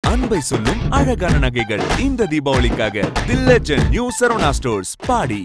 அன்பை சொல்லும் அழகான நகைகள் இந்த தீபாவளிக்காக the legend new Saravana stores பாடி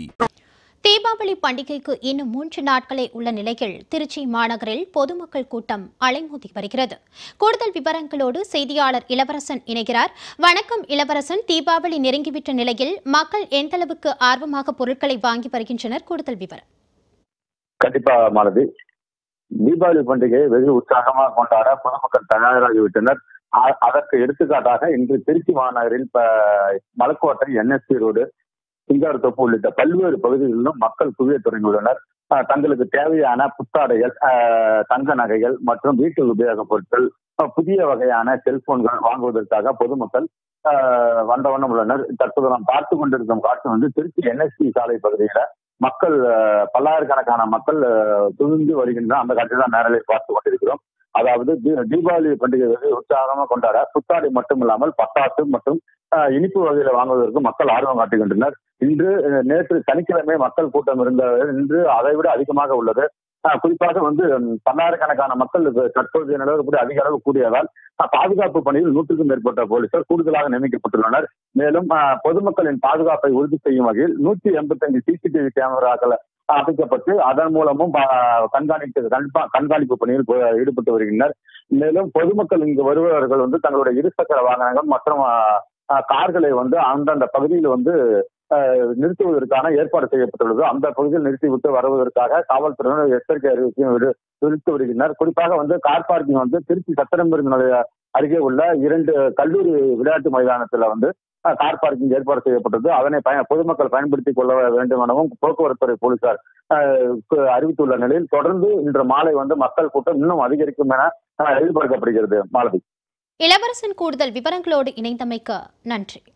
தீபாவளி பண்டிகைக்கு இன்னும் மூன்று நாட்களே உள்ள நிலையில் திருச்சி மாநகரில் பொதுமக்கள் கூட்டம் அலைமோதி வருகிறது கூடுதல் விவரங்களோடு செய்தியாளர் இளவரசன் இணைகிறார் வணக்கம் இளவரசன் தீபாவளி நெருங்கிவிட்ட நிலையில் மக்கள் எந்தளவுக்கு ஆர்வமாக பொருட்களை வாங்கி வருகின்றனர் கூடுதல் விவரம் கண்டிப்பா மாலதி தீபாவளி பண்டிகையை வெகு உற்சாகமாக கொண்டாட பொதுமக்கள் தயாராகிவிட்டனர் அ- அதற்கு எடுத்துக்காட்டாக இன்று திருச்சி மாநகரில் ப- மலக்கோட்டை என்எஸ்பி ரோடு சிங்காரத்தோப்பு உள்ளிட்ட பல்வேறு பகுதிகளிலும் மக்கள் குவிய தொடங்கியுள்ளனர் அஹ், தங்களுக்கு தேவையான புத்தாடைகள் அஹ், தங்க நகைகள் மற்றும் வீட்டு உபயோகப் பொருட்கள் அஹ், புதிய வகையான செல்போன்கள் வாங்குவதற்காக பொதுமக்கள் அஹ், வந்த வண்ணம் உள்ளனர் தற்போது நாம் பார்த்து கொண்டிருக்கும் காட்சி வந்து திருச்சி என்எஸ்பி சாலை பகுதியில மக்கள் அஹ், பல்லாயிரக்கணக்கான மக்கள் அஹ், குவிந்து வருகின்ற அந்த காட்சி தான் நேரலை பார்த்து கொண்டிருக்கிறோம் அதாவது தீ- தீபாவளி பண்டிகை வந்து உற்சாகமாக கொண்டாட புத்தாடை மட்டும் இல்லாமல் பட்டாசு மற்றும் அஹ், இனிப்பு வகையில வாங்குவதற்கு மக்கள் ஆர்வம் காட்டுகின்றனர் இன்று அஹ், நேற்று சனிக்கிழமை மக்கள் கூட்டம் இருந்த இன்று அதை விட அதிகமாக உள்ளது அஹ், குறிப்பாக வந்து ம், பல்லாயிரக்கணக்கான மக்கள் இது தற்போதைய நிலவரப்படி அதிக அளவு கூடியதால் அஹ், பாதுகாப்பு பணியில் நூற்றுக்கும் மேற்பட்ட போலீசார் கூடுதலாக நியமிக்கப்பட்டுள்ளனர் மேலும் அஹ், பொதுமக்களின் பாதுகாப்பை உறுதி செய்யும் வகையில் நூற்றி எண்பத்தஞ்சு சிசிடிவி கேமராக்கள் அமைக்கப்பட்டு அதன் மூலமும் ப- கண்காணிப்பு கண்பா- கண்காணிப்பு பணியில் போ- ஈடுபட்டு வருகின்றனர் மேலும் பொதுமக்கள் இங்கு வருபவர்கள் வந்து தங்களுடைய இருசக்கர வாகனங்கள் மற்றும் அஹ், அஹ், கார்களை வந்து அந்தந்த பகுதியில் வந்து அஹ், நிறுத்துவதற்கான ஏற்பாடு செய்யப்பட்டுள்ளது அந்த பகுதியில் நிறுத்திவிட்டு வருவதற்காக காவல்துறையினர் எச்சரிக்கை அறிவிக்கையும் விடு- விடுத்து வருகின்றனர் குறிப்பாக வந்து கார் பார்க்கிங் வந்து திருச்சி சத்திரம்பெருங்கு நிலைய அருகே உள்ள இரண்டு கல்லூரி விளையாட்டு மைதானத்துல வந்து அஹ், கார் பார்க்கிங் ஏற்பாடு செய்யப்பட்டது அதனை பயன் பொதுமக்கள் பயன்படுத்திக் கொள்ள வேண்டும் எனவும் போக்குவரத்துறை போலீசார் அஹ், கு- அறிவித்துள்ள நிலையில் தொடர்ந்து இன்று மாலை வந்து மக்கள் கூட்டம் இன்னும் அதிகரிக்கும் என அஹ், எதிர்பார்க்கப்படுகிறது மாலதி இளவரசன் கூடுதல் விவரங்களோடு இணைந்தமைக்கு நன்றி